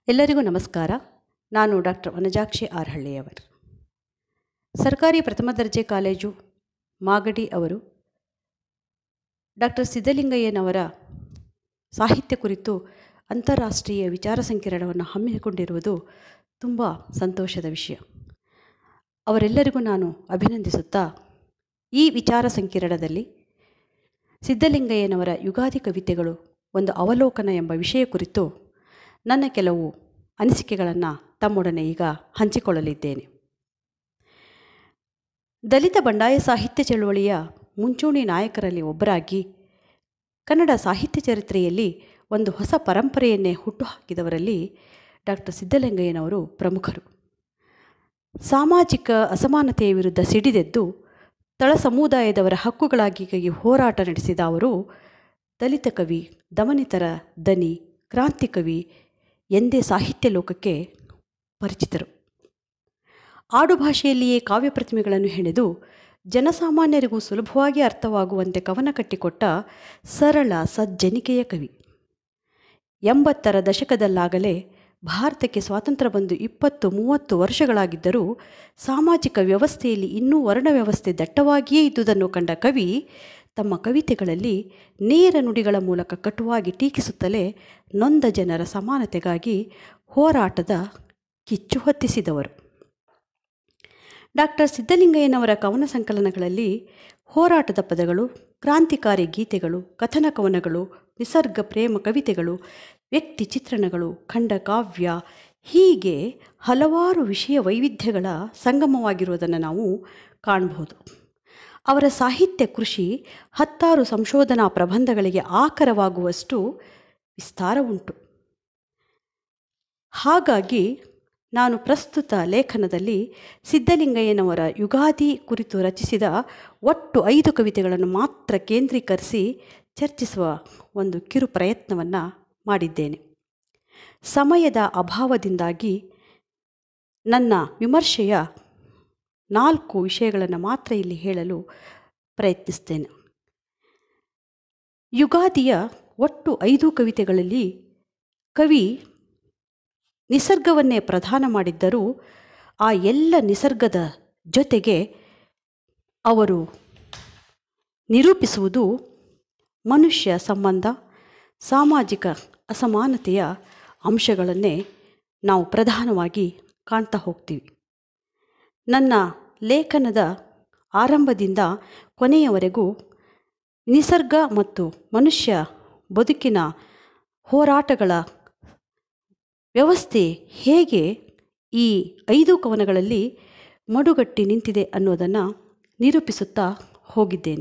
ಎಲ್ಲರಿಗೂ ನಮಸ್ಕಾರ ನಾನು ಡಾಕ್ಟರ್ ವನಜಾಕ್ಷಿ ಆರ್ ಹಳ್ಳಿಯವರು ಸರ್ಕಾರಿ ಪ್ರಥಮ ದರ್ಜೆ ಕಾಲೇಜು ಮಾಗಡಿ ಅವರು ಡಾಕ್ಟರ್ ಸಿದ್ಧಲಿಂಗಯ್ಯನವರ ಸಾಹಿತ್ಯ ಕುರಿತು ಅಂತಾರಾಷ್ಟ್ರೀಯ ವಿಚಾರ ಸಂಕಿರಣವನ್ನು ಹಮ್ಮಿಕೊಂಡಿರುವುದು ತುಂಬ ಸಂತೋಷದ ವಿಷಯ ಅವರೆಲ್ಲರಿಗೂ ನಾನು ಅಭಿನಂದಿಸುತ್ತಾ ಈ ವಿಚಾರ ಸಂಕಿರಣದಲ್ಲಿ ಸಿದ್ಧಲಿಂಗಯ್ಯನವರ ಯುಗಾದಿ ಕವಿತೆಗಳು ಒಂದು ಅವಲೋಕನ ಎಂಬ ವಿಷಯ ಕುರಿತು ನನ್ನ ಕೆಲವು ಅನಿಸಿಕೆಗಳನ್ನು ತಮ್ಮೊಡನೆ ಈಗ ಹಂಚಿಕೊಳ್ಳಲಿದ್ದೇನೆ ದಲಿತ ಬಂಡಾಯ ಸಾಹಿತ್ಯ ಚಳುವಳಿಯ ಮುಂಚೂಣಿ ನಾಯಕರಲ್ಲಿ ಒಬ್ಬರಾಗಿ ಕನ್ನಡ ಸಾಹಿತ್ಯ ಚರಿತ್ರೆಯಲ್ಲಿ ಒಂದು ಹೊಸ ಪರಂಪರೆಯನ್ನೇ ಹುಟ್ಟುಹಾಕಿದವರಲ್ಲಿ ಡಾಕ್ಟರ್ ಸಿದ್ಧಲಿಂಗಯ್ಯನವರು ಪ್ರಮುಖರು ಸಾಮಾಜಿಕ ಅಸಮಾನತೆಯ ವಿರುದ್ಧ ಸಿಡಿದೆದ್ದು ತಳ ಸಮುದಾಯದವರ ಹಕ್ಕುಗಳಾಗಿ ಹೋರಾಟ ನಡೆಸಿದ ಅವರು ದಲಿತ ಕವಿ ದಮನಿತರ ದನಿ ಕ್ರಾಂತಿ ಕವಿ ಎಂದೇ ಸಾಹಿತ್ಯ ಲೋಕಕ್ಕೆ ಪರಿಚಿತರು ಆಡುಭಾಷೆಯಲ್ಲಿಯೇ ಕಾವ್ಯ ಪ್ರತಿಮೆಗಳನ್ನು ಹೆಣೆದು ಜನಸಾಮಾನ್ಯರಿಗೂ ಸುಲಭವಾಗಿ ಅರ್ಥವಾಗುವಂತೆ ಕವನ ಕಟ್ಟಿಕೊಟ್ಟ ಸರಳ ಸಜ್ಜನಿಕೆಯ ಕವಿ ಎಂಬತ್ತರ ದಶಕದಲ್ಲಾಗಲೇ ಭಾರತಕ್ಕೆ ಸ್ವಾತಂತ್ರ್ಯ ಬಂದು ಇಪ್ಪತ್ತು ಮೂವತ್ತು ವರ್ಷಗಳಾಗಿದ್ದರೂ ಸಾಮಾಜಿಕ ವ್ಯವಸ್ಥೆಯಲ್ಲಿ ಇನ್ನೂ ವರ್ಣ ವ್ಯವಸ್ಥೆ ದಟ್ಟವಾಗಿಯೇ ಇದ್ದುದನ್ನು ಕಂಡ ಕವಿ ತಮ್ಮ ಕವಿತೆಗಳಲ್ಲಿ ನೇರ ನುಡಿಗಳ ಮೂಲಕ ಕಟುವಾಗಿ ಟೀಕಿಸುತ್ತಲೇ ನೊಂದ ಜನರ ಸಮಾನತೆಗಾಗಿ ಹೋರಾಟದ ಕಿಚ್ಚು ಹೊತ್ತಿಸಿದವರು ಡಾಕ್ಟರ್ ಸಿದ್ಧಲಿಂಗಯ್ಯನವರ ಕವನ ಸಂಕಲನಗಳಲ್ಲಿ ಹೋರಾಟದ ಪದಗಳು ಕ್ರಾಂತಿಕಾರಿ ಗೀತೆಗಳು ಕಥನ ಕವನಗಳು ನಿಸರ್ಗ ಪ್ರೇಮ ಕವಿತೆಗಳು ವ್ಯಕ್ತಿ ಚಿತ್ರಣಗಳು ಖಂಡ ಕಾವ್ಯ ಹೀಗೆ ಹಲವಾರು ವಿಷಯ ವೈವಿಧ್ಯಗಳ ಸಂಗಮವಾಗಿರುವುದನ್ನು ನಾವು ಕಾಣಬಹುದು ಅವರ ಸಾಹಿತ್ಯ ಕೃಷಿ ಹತ್ತಾರು ಸಂಶೋಧನಾ ಪ್ರಬಂಧಗಳಿಗೆ ಆಕರವಾಗುವಷ್ಟು ವಿಸ್ತಾರ ಉಂಟು ಹಾಗಾಗಿ ನಾನು ಪ್ರಸ್ತುತ ಲೇಖನದಲ್ಲಿ ಸಿದ್ಧಲಿಂಗಯ್ಯನವರ ಯುಗಾದಿ ಕುರಿತು ರಚಿಸಿದ ಒಟ್ಟು ಐದು ಕವಿತೆಗಳನ್ನು ಮಾತ್ರ ಕೇಂದ್ರೀಕರಿಸಿ ಚರ್ಚಿಸುವ ಒಂದು ಕಿರು ಪ್ರಯತ್ನವನ್ನು ಮಾಡಿದ್ದೇನೆ ಸಮಯದ ಅಭಾವದಿಂದಾಗಿ ನನ್ನ ವಿಮರ್ಶೆಯ ನಾಲ್ಕು ವಿಷಯಗಳನ್ನು ಮಾತ್ರ ಇಲ್ಲಿ ಹೇಳಲು ಪ್ರಯತ್ನಿಸ್ತೇನೆ ಯುಗಾದಿಯ ಒಟ್ಟು ಐದು ಕವಿತೆಗಳಲ್ಲಿ ಕವಿ ನಿಸರ್ಗವನ್ನೇ ಪ್ರಧಾನ ಮಾಡಿದ್ದರೂ ಆ ಎಲ್ಲ ನಿಸರ್ಗದ ಜೊತೆಗೆ ಅವರು ನಿರೂಪಿಸುವುದು ಮನುಷ್ಯ ಸಂಬಂಧ ಸಾಮಾಜಿಕ ಅಸಮಾನತೆಯ ಅಂಶಗಳನ್ನೇ ನಾವು ಪ್ರಧಾನವಾಗಿ ಕಾಣ್ತಾ ಹೋಗ್ತೀವಿ ನನ್ನ ಲೇಖನದ ಆರಂಭದಿಂದ ಕೊನೆಯವರೆಗೂ ನಿಸರ್ಗ ಮತ್ತು ಮನುಷ್ಯ ಬದುಕಿನ ಹೋರಾಟಗಳ ವ್ಯವಸ್ಥೆ ಹೇಗೆ ಈ ಐದು ಕವನಗಳಲ್ಲಿ ಮಡುಗಟ್ಟಿ ನಿಂತಿದೆ ಅನ್ನೋದನ್ನು ನಿರೂಪಿಸುತ್ತಾ ಹೋಗಿದ್ದೇನೆ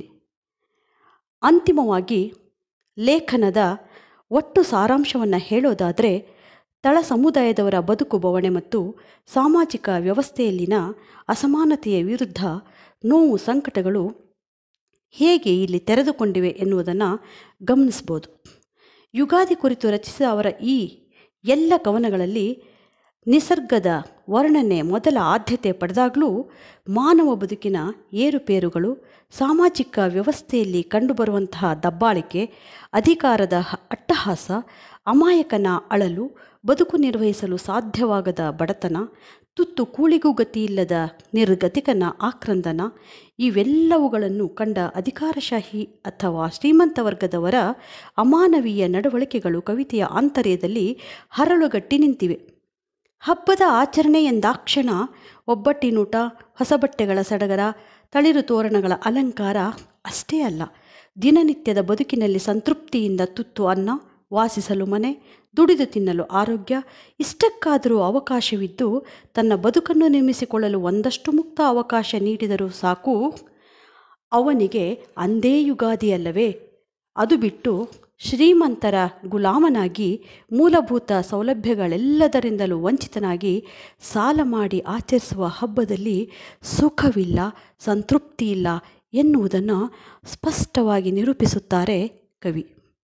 ಅಂತಿಮವಾಗಿ ಲೇಖನದ ಒಟ್ಟು ಸಾರಾಂಶವನ್ನು ಹೇಳೋದಾದರೆ ತಳ ಸಮುದಾಯದವರ ಬದುಕು ಬವಣೆ ಮತ್ತು ಸಾಮಾಜಿಕ ವ್ಯವಸ್ಥೆಯಲ್ಲಿನ ಅಸಮಾನತೆಯ ವಿರುದ್ಧ ನೋವು ಸಂಕಟಗಳು ಹೇಗೆ ಇಲ್ಲಿ ತೆರೆದುಕೊಂಡಿವೆ ಎನ್ನುವುದನ್ನು ಗಮನಿಸ್ಬೋದು ಯುಗಾದಿ ಕುರಿತು ರಚಿಸಿದ ಅವರ ಈ ಎಲ್ಲ ಕವನಗಳಲ್ಲಿ ನಿಸರ್ಗದ ವರ್ಣನೆ ಮೊದಲ ಆದ್ಯತೆ ಪಡೆದಾಗಲೂ ಮಾನವ ಬದುಕಿನ ಏರುಪೇರುಗಳು ಸಾಮಾಜಿಕ ವ್ಯವಸ್ಥೆಯಲ್ಲಿ ಕಂಡುಬರುವಂತಹ ದಬ್ಬಾಳಿಕೆ ಅಧಿಕಾರದ ಅಟ್ಟಹಾಸ ಅಮಾಯಕನ ಅಳಲು ಬದುಕು ನಿರ್ವಹಿಸಲು ಸಾಧ್ಯವಾಗದ ಬಡತನ ತುತ್ತು ಕೂಳಿಗೂ ಗತಿಯಿಲ್ಲದ ನಿರ್ಗತಿಕನ ಆಕ್ರಂದನ ಇವೆಲ್ಲವುಗಳನ್ನು ಕಂಡ ಅಧಿಕಾರಶಾಹಿ ಅಥವಾ ಶ್ರೀಮಂತ ವರ್ಗದವರ ಅಮಾನವೀಯ ನಡವಳಿಕೆಗಳು ಕವಿತೆಯ ಆಂತರ್ಯದಲ್ಲಿ ಹರಳುಗಟ್ಟಿ ನಿಂತಿವೆ ಹಬ್ಬದ ಆಚರಣೆ ಎಂದಾಕ್ಷಣ ಒಬ್ಬಟ್ಟಿನೂಟ ಹೊಸ ಬಟ್ಟೆಗಳ ಸಡಗರ ತಳಿರು ತೋರಣಗಳ ಅಲಂಕಾರ ಅಷ್ಟೇ ಅಲ್ಲ ದಿನನಿತ್ಯದ ಬದುಕಿನಲ್ಲಿ ಸಂತೃಪ್ತಿಯಿಂದ ತುತ್ತು ಅನ್ನ ವಾಸಿಸಲು ಮನೆ ದುಡಿದು ತಿನ್ನಲು ಆರೋಗ್ಯ ಇಷ್ಟಕ್ಕಾದರೂ ಅವಕಾಶವಿದ್ದು ತನ್ನ ಬದುಕನ್ನು ನಿರ್ಮಿಸಿಕೊಳ್ಳಲು ಒಂದಷ್ಟು ಮುಕ್ತ ಅವಕಾಶ ನೀಡಿದರೂ ಸಾಕು ಅವನಿಗೆ ಅಂದೇ ಯುಗಾದಿಯಲ್ಲವೇ ಅದು ಬಿಟ್ಟು ಶ್ರೀಮಂತರ ಗುಲಾಮನಾಗಿ ಮೂಲಭೂತ ಸೌಲಭ್ಯಗಳೆಲ್ಲದರಿಂದಲೂ ವಂಚಿತನಾಗಿ ಸಾಲ ಮಾಡಿ ಆಚರಿಸುವ ಹಬ್ಬದಲ್ಲಿ ಸುಖವಿಲ್ಲ ಸಂತೃಪ್ತಿ ಇಲ್ಲ ಎನ್ನುವುದನ್ನು ಸ್ಪಷ್ಟವಾಗಿ ನಿರೂಪಿಸುತ್ತಾರೆ ಕವಿ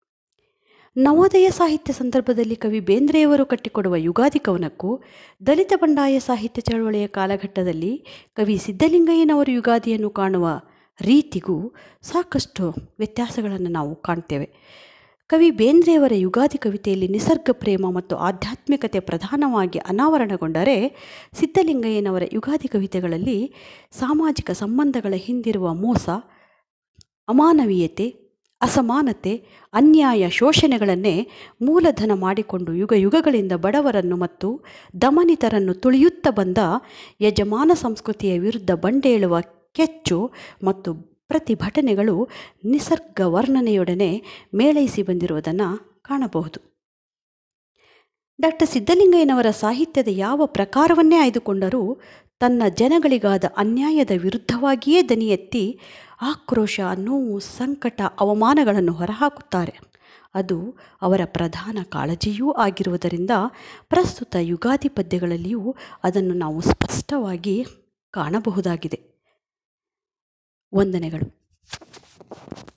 ನವೋದಯ ಸಾಹಿತ್ಯ ಸಂದರ್ಭದಲ್ಲಿ ಕವಿ ಬೇಂದ್ರೆಯವರು ಕಟ್ಟಿಕೊಡುವ ಯುಗಾದಿ ಕವನಕ್ಕೂ ದಲಿತ ಬಂಡಾಯ ಸಾಹಿತ್ಯ ಚಳವಳಿಯ ಕಾಲಘಟ್ಟದಲ್ಲಿ ಕವಿ ಸಿದ್ಧಲಿಂಗಯ್ಯನವರು ಯುಗಾದಿಯನ್ನು ಕಾಣುವ ರೀತಿಗೂ ಸಾಕಷ್ಟು ವ್ಯತ್ಯಾಸಗಳನ್ನು ನಾವು ಕಾಣ್ತೇವೆ ಕವಿ ಬೇಂದ್ರೆಯವರ ಯುಗಾದಿ ಕವಿತೆಯಲ್ಲಿ ನಿಸರ್ಗ ಪ್ರೇಮ ಮತ್ತು ಆಧ್ಯಾತ್ಮಿಕತೆ ಪ್ರಧಾನವಾಗಿ ಅನಾವರಣಗೊಂಡರೆ ಸಿದ್ಧಲಿಂಗಯ್ಯನವರ ಯುಗಾದಿ ಕವಿತೆಗಳಲ್ಲಿ ಸಾಮಾಜಿಕ ಸಂಬಂಧಗಳ ಹಿಂದಿರುವ ಮೋಸ ಅಮಾನವೀಯತೆ ಅಸಮಾನತೆ ಅನ್ಯಾಯ ಶೋಷಣೆಗಳನ್ನೇ ಮೂಲಧನ ಮಾಡಿಕೊಂಡು ಯುಗ ಯುಗಗಳಿಂದ ಬಡವರನ್ನು ಮತ್ತು ದಮನಿತರನ್ನು ತುಳಿಯುತ್ತಾ ಬಂದ ಯಜಮಾನ ಸಂಸ್ಕೃತಿಯ ವಿರುದ್ಧ ಬಂಡೇಳುವ ಕೆಚ್ಚು ಮತ್ತು ಪ್ರತಿಭಟನೆಗಳು ನಿಸರ್ಗ ವರ್ಣನೆಯೊಡನೆ ಮೇಳೈಸಿ ಬಂದಿರುವುದನ್ನು ಕಾಣಬಹುದು ಡಾಕ್ಟರ್ ಸಿದ್ಧಲಿಂಗಯ್ಯನವರ ಸಾಹಿತ್ಯದ ಯಾವ ಪ್ರಕಾರವನ್ನೇ ಆಯ್ದುಕೊಂಡರೂ ತನ್ನ ಜನಗಳಿಗಾದ ಅನ್ಯಾಯದ ವಿರುದ್ಧವಾಗಿಯೇ ದನಿ ಎತ್ತಿ ಆಕ್ರೋಶ ನೋವು ಸಂಕಟ ಅವಮಾನಗಳನ್ನು ಹೊರಹಾಕುತ್ತಾರೆ ಅದು ಅವರ ಪ್ರಧಾನ ಕಾಳಜಿಯೂ ಆಗಿರುವುದರಿಂದ ಪ್ರಸ್ತುತ ಯುಗಾದಿ ಪದ್ಯಗಳಲ್ಲಿಯೂ ಅದನ್ನು ನಾವು ಸ್ಪಷ್ಟವಾಗಿ ಕಾಣಬಹುದಾಗಿದೆ ವಂದನೆಗಳು